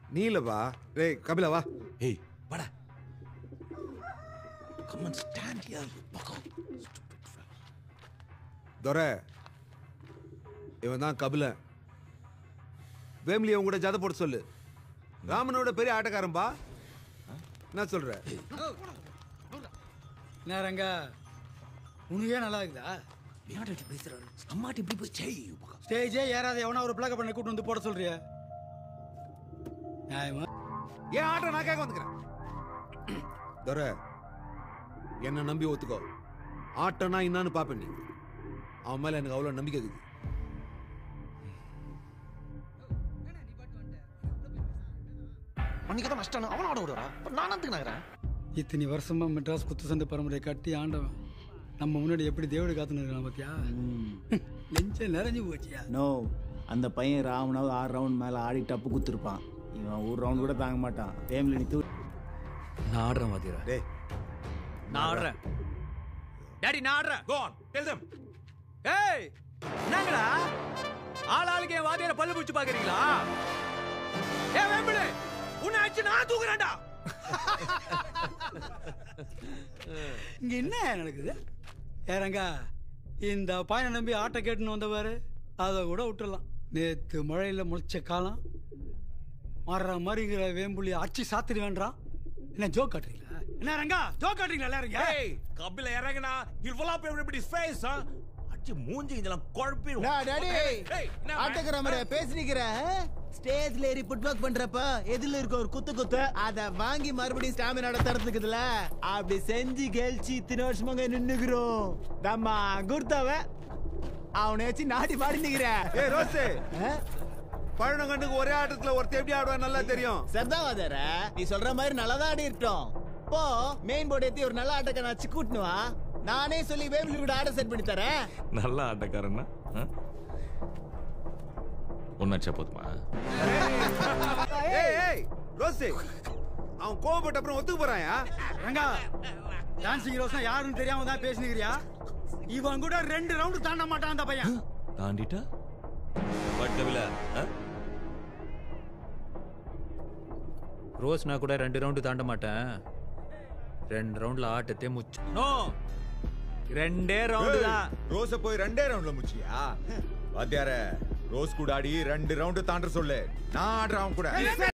நீ இல்லப்பா டேய் கபிலா வா ஏய் வாடா come on stand here you பக்கம் துரை இவன் தான் கபிலன் வேம்லி அவங்க கூட ஜத போட சொல்லு ராமனோட பெரிய ஆட்டக்காரன்பா என்ன சொல்ற என்ன ரங்க உனக்கே நல்லா இருக்குதா வியாடாட்டி பேசுறாரு அம்மாட்டி இப்படி போய் செய் யூ பக்கம் ஸ்டேஜே ஏறாத எவனா ஒரு பிளாக் பண்ண கூட்டு வந்து போட சொல்றிய நியாயமா ஏன் ஆட்டம் நான் கேட்க வந்துக்கிறேன் துரை என்ன நம்பி ஒத்துக்கோ ஆட்டம்னா என்னன்னு பாப்பேன் நீ அவன் மேல எனக்கு அவ்வளவு நம்பிக்கை இருக்குது அன்னைக்கு தான் நஷ்டம் அவன் ஆட விடுறா அப்ப நான் அதுக்கு நகரேன் இத்தனை வருஷமா மெட்ராஸ் குத்து சண்டை பரம்பரை கட்டி ஆண்டவன் நம்ம முன்னாடி எப்படி தேவடு காத்துன்னு இருக்கான் பாத்தியா நெஞ்ச நிறைஞ்சு போச்சியா நோ அந்த பையன் ராமனாவது ஆறு ரவுண்ட் மேலே ஆடி டப்பு குத்துருப்பான் இவன் ஒரு ரவுண்ட் கூட தாங்க மாட்டான் ஃபேமிலி நீ தூ நான் ஆடுறேன் வாத்தியாரா டேய் நான் ஆடுறேன் டாடி நான் ஆடுறேன் கோ ஆன் டெல் देम ஏய் என்னங்கடா ஆள் ஆளுக்கு என் வாத்தியார பல்லு பிடிச்சு பாக்குறீங்களா ஏ வேம்பிடு உன்னை அடிச்சு நான் தூக்குறேன்டா இங்க என்ன நடக்குது ஏறங்க இந்த பையனை நம்பி ஆட்டை கேட்டுன்னு வந்தவாரு அதை கூட விட்டுறலாம் நேத்து மழையில முளைச்ச காலம் மாறுற மாதிரிங்கிற வேம்புலி அச்சு சாத்திரி வேண்டாம் என்ன ஜோக் காட்டுறீங்களா என்ன ரங்கா ஜோக் காட்டுறீங்களா எல்லாருங்க ஏய் Kapila இறங்குனா he'll fill up everybody's face huh அடிச்சு மூஞ்சி இதெல்லாம் குழப்பிடும் டாடி ஏய், ஏய், என்ன ஆட்டக்கிற மாதிரி பேசினிக்கிற ஸ்டேஜ்ல ஏறி புட் ஒர்க் பண்றப்ப எதுல இருக்க ஒரு குத்து குத்து அத வாங்கி மறுபடியும் ஸ்டாமினாட தரத்துக்குதுல அப்படி செஞ்சு கெழிச்சு இத்தனை வருஷமாங்க நின்னுக்கிறோம் நம்ம குர்தாவ அவனை வச்சு நாட்டி பாடி நிக்கிறேன் ஏய் ரோஸே பழனங்கண்டுக்கு ஒரே ஆட்டத்துல ஒருத்தர் எப்படி ஆடுவா நல்லா தெரியும் சர்தாவாதார நீ சொல்ற மாதிரி நல்லதா ஆடி இருக்கட்டும் போ மெயின் போர்டு ஏத்தி ஒரு நல்ல ஆட்டக்காரன் வச்சு கூட்டுனு வா நானே சொல்லி வேபிலி கூட ஆட செட் பண்ணி தரேன் நல்ல ஆட்டக்காரன்னா ஒன்னாச்சா போதுமா ஏய் ஏய் ரோஸே அவன் கோவப்பட்ட அப்புறம் ஒத்துக்க போறாயா ரங்கா டான்சிங் ரோசன் யாருன்னு தெரியாம தான் பேசினுக்கிறியா இவன் கூட ரெண்டு ரவுண்டு தாண்ட மாட்டான் அந்த பையன் தாண்டிட்டா பட் கபில ரோஸ் நான் கூட ரெண்டு ரவுண்டு தாண்ட மாட்டேன் ரெண்டு ரவுண்ட்ல ஆட்டத்தே முச்சு நோ ரெண்டே ரவுண்டு தான் ரோஸ போய் ரெண்டே ரவுண்ட்ல முச்சியா வாத்தியார ரோஸ் கூட ஆடி ரெண்டு ரவுண்ட் தாண்ட சொல்லு நான் ஆடுறேன் அவன் கூட